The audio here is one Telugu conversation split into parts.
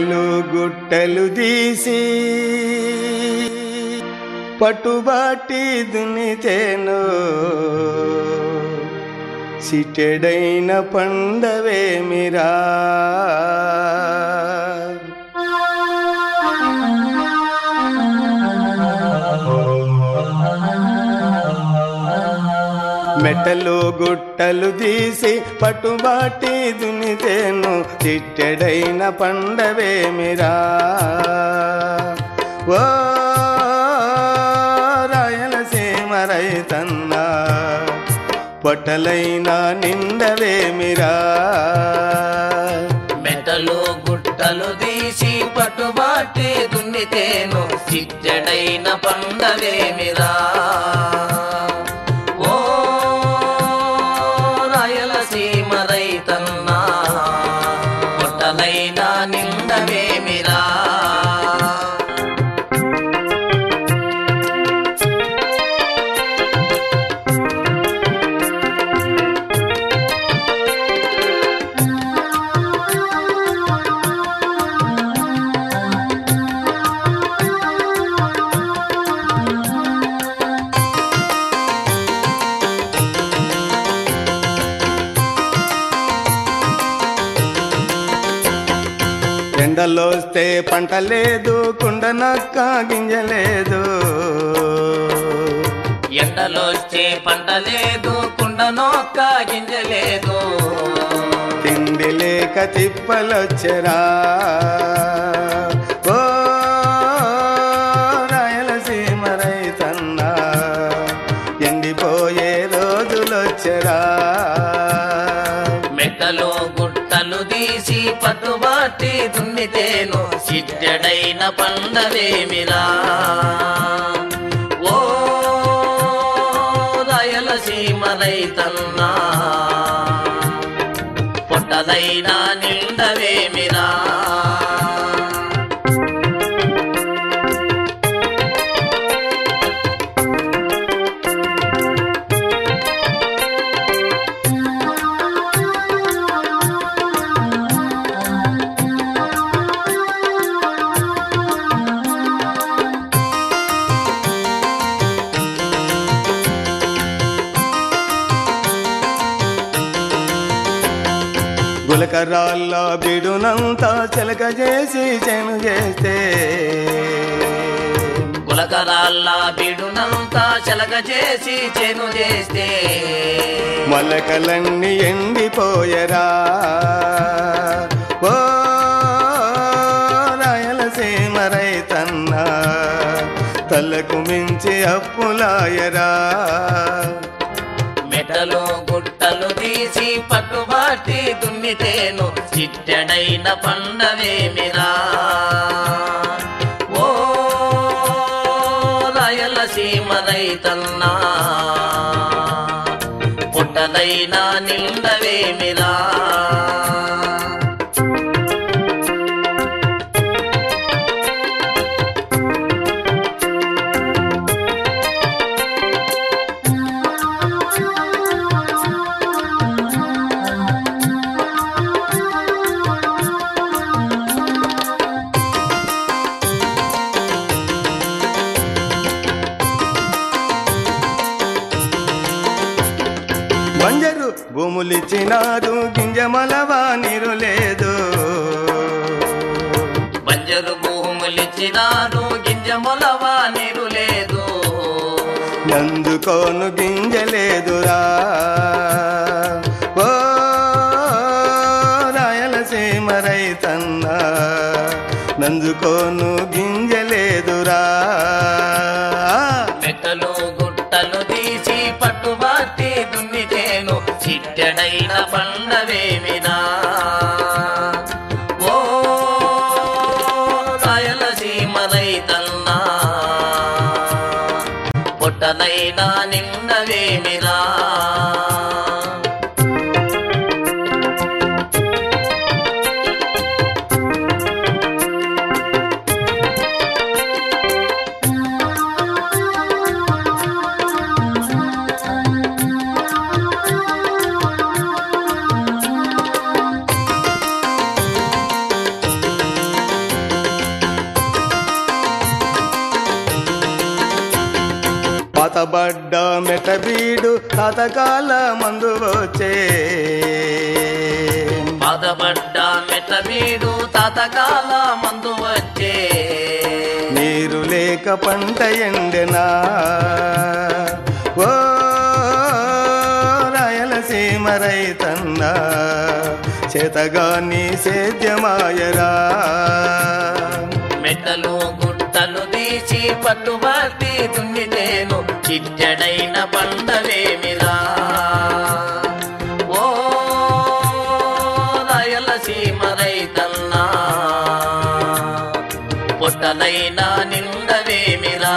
మెట్టలు గుట్టలు తీసి పట్టుబాటి దున్నితేను సిటెడైన పండవేమిరా మెట్టలు గుట్టలు తీసి పట్టుబాటి దున్నితేను చిట్టెడైన పండవేమిరా ఓ రాయలసీమ రైతన్నా పొట్టలైన నిండవేమిరా మెటలు గుట్టలు తీసి పట్టుబాటి దున్నితేను సిట్టెడైన పండవేమిరా ఓ రాయలసీమ రైతన్నా పొట్టలైన నిండవేమిరా ఎండలోస్తే పంట లేదు కుండనక్క గింజలేదు ఎండలోస్తే పంట లేదు కుండనొక్క గింజ లేదు తిండి లేక తిప్పలొచ్చరా ఓ రాయలసీమ రైతన్నా ఎండిపోయే రోజులొచ్చరా మెట్టలు గుట్టలు తీసి పట్టుబాటి దున్నితేను సిట్టెడైన పండవేమిరా ఓ రాయలసీమ రైతన్నా పొట్టలైనా నిండవేమిరా గులకరాళ్ళ బిడునంతా చిలక చేసి చెను చేస్తే గులకరాళ్ళ బిడునంతా చలక చేసి చెను చేస్తే మొలకలన్నీ ఎండిపోయరా ఓ రాయలసీమ రైతన్నా తలకు మించి అప్పులాయరా మెటలు గుట్టలు తీసి పట్టుబాటి దున్నితేను చిట్టెడైన పండవేమిరా ఓ రాయలసీమ రైతన్నా పుట్టలైనా నిండవేమిరా బంజరు భూములిచ్చినారు గింజమలవా నీరు లేదు బంజరు భూములిచ్చినారు గింజ మొలవా నీరు లేదు నందుకోను గింజలేదురా ఓ రాయలసీమ రైతన్నా నందుకోను గింజలేదురా మెట్టలు గుట్టలు తీసి పట్టుబాటి దున్నితేను చిట్టెడైన పండవేమినా ఓ రాయలసీమ రైతన్నా పొట్టలైనా నిండవేమిరా పాతబడ్డ మెటబీడు తాతకాల మందు వచ్చే బాధపడ్డ మెట్ల తాతకాల మందు వచ్చే నీరు లేక పంట ఎండెనా ఓ రాయలసీమ రైతన్న చేతగాని సేద్యమాయరా మెట్టలు గుట్టలు తీసి పట్టుబట్టి దున్నితేను చిట్టడైన పండవేమిరా ఓ రాయలసీమ రైతన్నా పొట్టలైనా నిండవేమిరా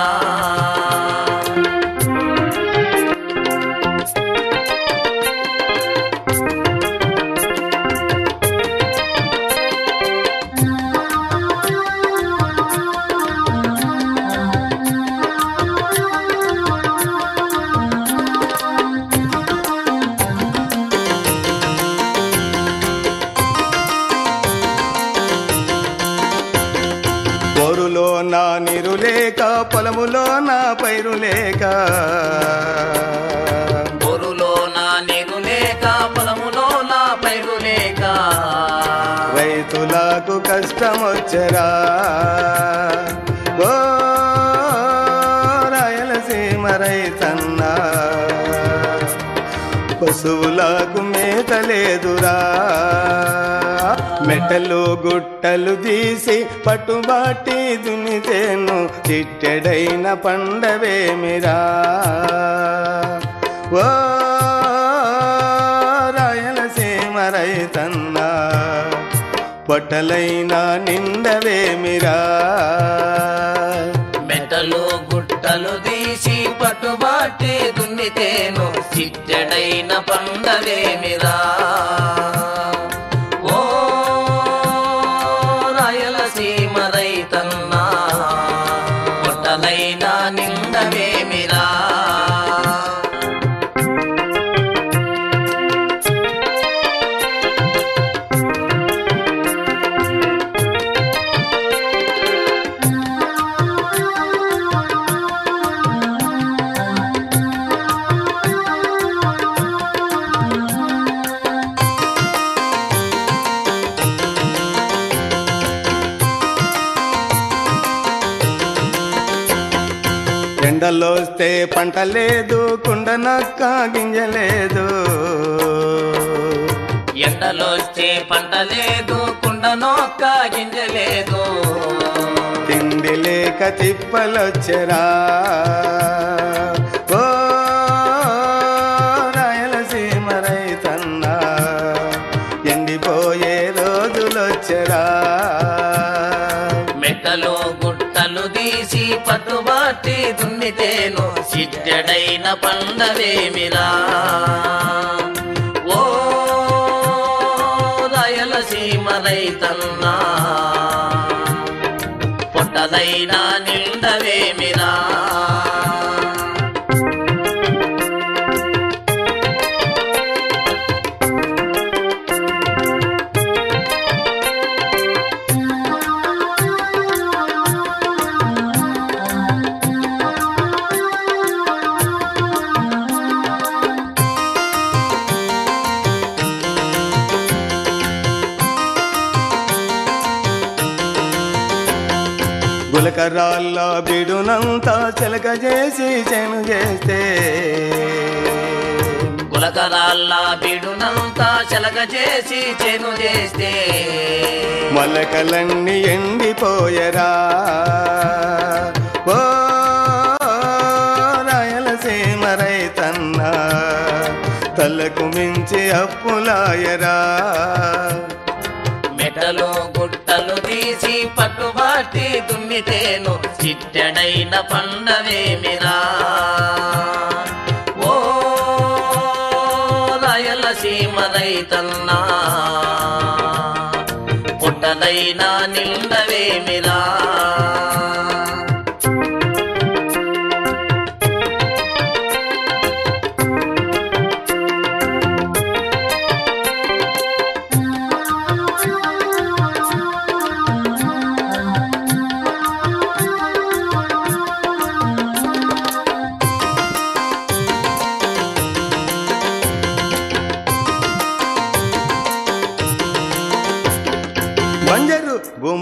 బోరులో నా నీరు లేక పొలములో నా పైరు లేక బొరులో నా నీరు లేక పొలములో నా పైరు లేక రైతులకు కష్టం వచ్చరా ఓ రాయలసీమ రైతన్న పశువులకు మేత లేదురా మెట్టలు గుట్టలు తీసి పట్టుబాటి దున్నితేను చిట్టెడైన పండవేమిరా ఓ రాయలసీమ రైతన్న పొట్టలైన నిండవేమిరా మెట్టలు గుట్టలు తీసి పట్టుబాటి దున్నితేను చిట్టడైన పండవేమిరా ఓ రాయలసీమ రైతన్నా పొట్టలైన నిండవేమిరా ఎండలోస్తే పంట లేదు కుండనక్క గింజలేదు ఎండలోస్తే పంట లేదు కుండ నొక్క గింజ లేదు తిండి లేక తిప్పలొచ్చరా ఓ రాయలసీమ రైతన్న ఎండిపోయే రోజులొచ్చరా మెట్టలు గుట్టలు తీసి పట్టుబాటి దున్నితేను సిట్టడైన పండవేమిరా ఓ రాయలసీమ రైతన్నా పొట్టలైనా నిండవేమిరా గులకరాళ్ళ బిడునంతా చిలక చేసి చెను చేస్తే గులకరాళ్ళ బిడునంతా చెలక చేసి చెను చేస్తే మొలకలన్నీ ఎండిపోయరా ఓ రాయలసీమ రైతన్న తలకు మించి అప్పులాయరా మెటలు గుట్టలు తీసి పట్టుబాటి దున్నితేను చిట్టడైన పండవేమిరా ఓ రాయలసీమ రైతన్నా పుట్టదైనా నిండవేమిరా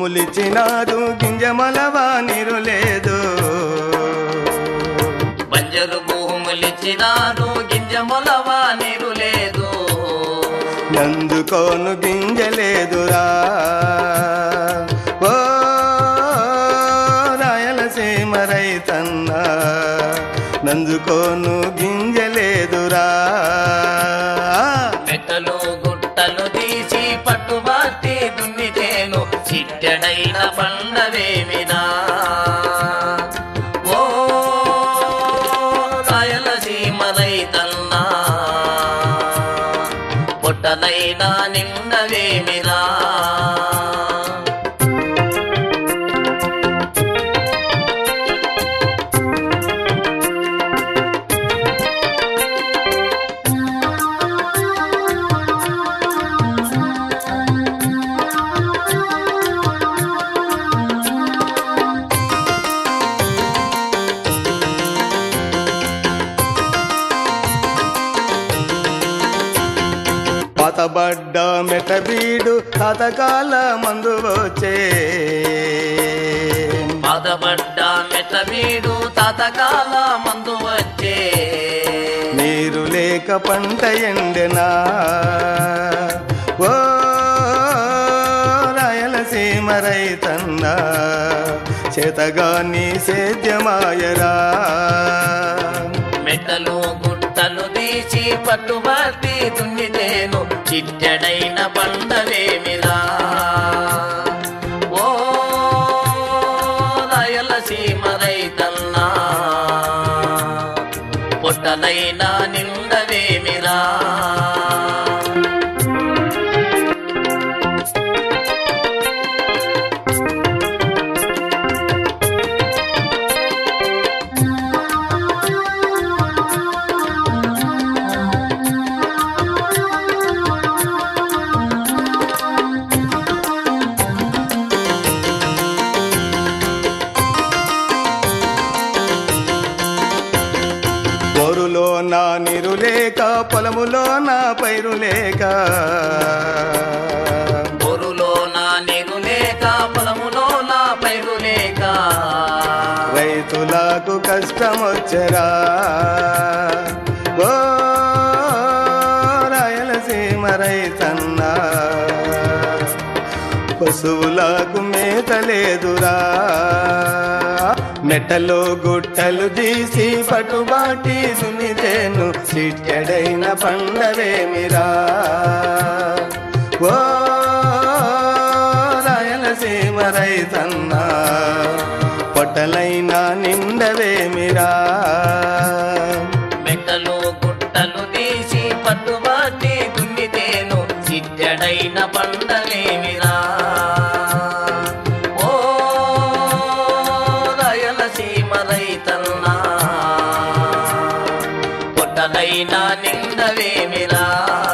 భూములిచ్చినారు గింజమలవా నీరు లేదు బంజరు భూములిచ్చినారు గింజ మొలవా నీరు లేదు నందుకోను గింజలేదురా ఓ రాయలసీమ రైతన్న నందుకోను గింజలేదురా మెట్టలు గుట్టలు తీసి పట్టుబాటి దున్నితేను చిట్టెడైన పండవేమినా ఓ రాయలసీమ రైతన్నా పొట్టనైనా నిన్నవేమిరా పాతబడ్డ మెటబీడు తాతకాల మందు వచ్చే బాధపడ్డ మెట్టబీడు తాతకాల మందు వచ్చే నీరు లేక పంట ఎండెనా ఓ రాయలసీమ రైతన్న చేతగాని సేద్యమాయరా మెట్టలు గుట్టలు తీసి పట్టుబట్టి దున్నితేను చిట్టెడైన పండవేమిరా ఓ రాయలసీమ రైతన్నా పొట్టనైనా నిండవేమిరా బోరులో నా నీరు లేక పొలములో నా పైరు లేక బొరులో నా నీరు లేక పొలములో నా పైరు లేక రైతులకు కష్టం వచ్చరా ఓ రాయలసీమ రైతన్న పశువులకు మేత లేదురా మెట్టలో గుట్టలు తీసి పట్టుబాటి సునితేను చిట్టెడైన పండవేమిరా ఓ రాయలసీమ రైతన్న పొట్టలైన నిండవేమిరా మెట్టలు గుట్టలు తీసి పట్టుబాటి దున్నితేను చిట్టెడైన పండవేమిరా ఓ రాయలసీమ రైతన్నా పొట్టనైనా నిండవేమిరా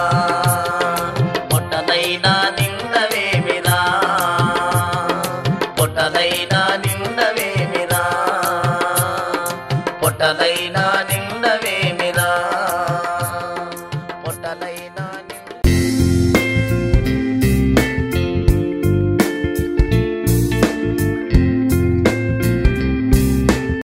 పొట్టనైనా నిండవేమిరా పొట్టనైనా నిండవేమిరా పొట్టనైనా నిండవేమిరా పొట్టనైనా